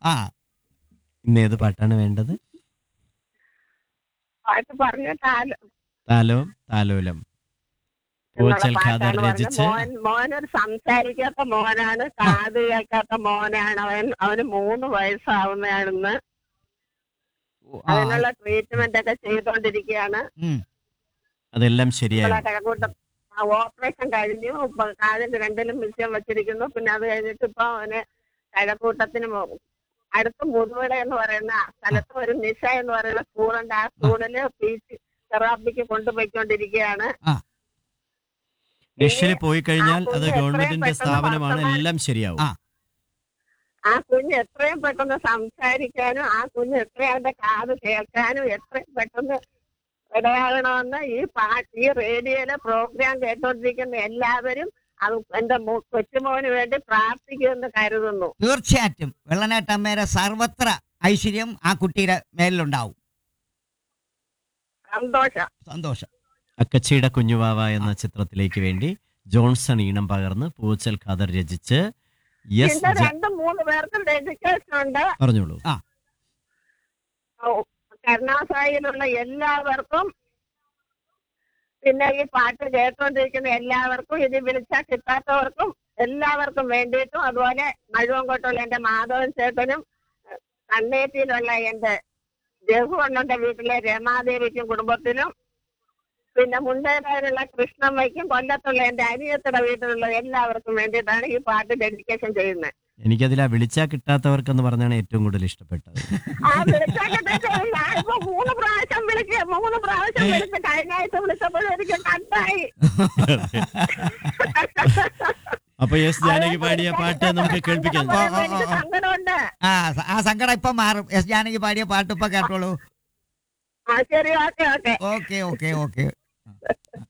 ആ ഇന്ന് ഏത് പാട്ടാണ് വേണ്ടത് പാട്ട് പറഞ്ഞ താലം താലോം താലോലം പൂച്ചൽ ഖാദർ പാട്ടാണ് പറഞ്ഞത്. രചിച്ച് മോൻ മോനൊരു സംസാരിക്കാത്ത മോനാണ് കാത് കേൾക്കാത്ത മോനാണ് അവൻ അവന് മൂന്ന് വയസ്സാവുന്നതാണെന്ന് ആ, അതിനുള്ള ട്രീറ്റ്മെന്റ് ഒക്കെ ചെയ്തുകൊണ്ടിരിക്കുകയാണ് ഉം. അതെല്ലാം ശരിയായി ഇവിടെ കിഴക്കൂട്ടം ഓപ്പറേഷൻ കഴിഞ്ഞു ഇപ്പൊ കാതിന്റെ രണ്ടിലും വിഷയം വെച്ചിരിക്കുന്നു പിന്നെ അത് കഴിഞ്ഞിട്ട് ഇപ്പൊ അവന് കഴക്കൂട്ടത്തിന് മു- അടുത്ത് മുതുവട എന്ന് പറയുന്ന സ്ഥലത്ത് ഒരു നിശ എന്ന് പറയുന്ന സ്കൂളുണ്ട് ആ സ്കൂളില് സ്പീച്ച് തെറാപ്പിക്ക് കൊണ്ടുപോയിക്കൊണ്ടിരിക്കുകയാണ് നിഷിൽ പോയി കഴിഞ്ഞാൽ ആ അത് കുഞ്ഞ് ഗവൺമെന്റിന്റെ എത്രയും പെട്ടെന്ന് സ്ഥാപനമാണ് വർത്തമാനം- എല്ലാം ശരിയാവും ആ. ആ കുഞ്ഞ് എത്രയും പെട്ടെന്ന് സംസാരിക്കാനും ആ കുഞ്ഞ് എത്രയും അവന്റെ കാത് കേൾക്കാനും എത്രയും പെട്ടെന്ന് ഇടയാകണമെന്ന് ഈ പാട്ട് ഈ റേഡിയോയിലെ പ്രോഗ്രാം കേട്ടോണ്ടിരിക്കുന്ന എല്ലാവരും അത് എന്റെ മോ- കൊച്ചുമോന് വേണ്ടി പ്രാർത്ഥിക്കുമെന്ന് കരുതുന്നു തീർച്ചയായിട്ടും വെള്ളനാട്ടമ്മയുടെ സർവത്ര ഐശ്വര്യം ആ കുട്ടിയുടെ മേലിലുണ്ടാവും സന്തോഷം സന്തോഷം അക്കച്ചിയുടെ കുഞ്ഞുവാവ എന്ന ചിത്രത്തിലേക്ക് വേണ്ടി ജോൺസൺ ഈണം പകർന്ന് പൂച്ചൽ ഖാദർ രചിച്ച് യെസ് പിന്നെ രണ്ടും മൂന്ന് പേർക്കും ഡെഡിക്കേഷൻ ഉണ്ട് പറഞ്ഞോളൂ ഓ, കരുണാസായിലുള്ള എല്ലാവർക്കും പിന്നെ ഈ പാട്ട് കേട്ടോണ്ടിരിക്കുന്ന എല്ലാവർക്കും ഇത് വിളിച്ചാൽ കിട്ടാത്തവർക്കും എല്ലാവർക്കും വേണ്ടിയിട്ടും അതുപോലെ മഴുവങ്കോട്ടുള്ള എന്റെ മാധവൻ ചേട്ടനും ഏഹ്, കണ്ണേറ്റിയിലുള്ള എന്റെ ജഹുവണ്ണന്റെ വീട്ടിലെ രമാദേവിക്കും കുടുംബത്തിനും പിന്നെ മുണ്ടേരായുള്ള കൃഷ്ണമ്മയ്ക്കും കൊല്ലത്തുള്ള എന്റെ അനിയത്തിയുടെ വീട്ടിലുള്ള എല്ലാവർക്കും വേണ്ടിയിട്ടാണ് ഈ പാട്ട് ഡെഡിക്കേഷൻ ചെയ്യുന്നത് എനിക്കതിൽ ആ വിളിച്ചാ കിട്ടാത്തവർക്കെന്ന് പറഞ്ഞാണ് ഏറ്റവും കൂടുതൽ ഇഷ്ടപ്പെട്ടത് ആ വിളിച്ചൊക്കെ ഞാനിപ്പോ മൂന്ന് പ്രാവശ്യം വിളിച്ച് മൂന്ന് പ്രാവശ്യം വിളിച്ച് കഴിഞ്ഞ ആഴ്ച വിളിച്ചപ്പോഴും എനിക്ക് കട്ടായി അപ്പൊ യെസ് ജാനകി പാടിയ പാട്ട് നമുക്ക് കേൾപ്പിക്കാം ആ, ആ, എനിക്ക് ആ. സങ്കടമുണ്ട് ആ സ- ആ സങ്കടം ഇപ്പൊ മാറും എസ് ജാനകി പാടിയ പാട്ട് ഇപ്പൊ കേട്ടോളൂ ആ ശരി okay okay okay okay okay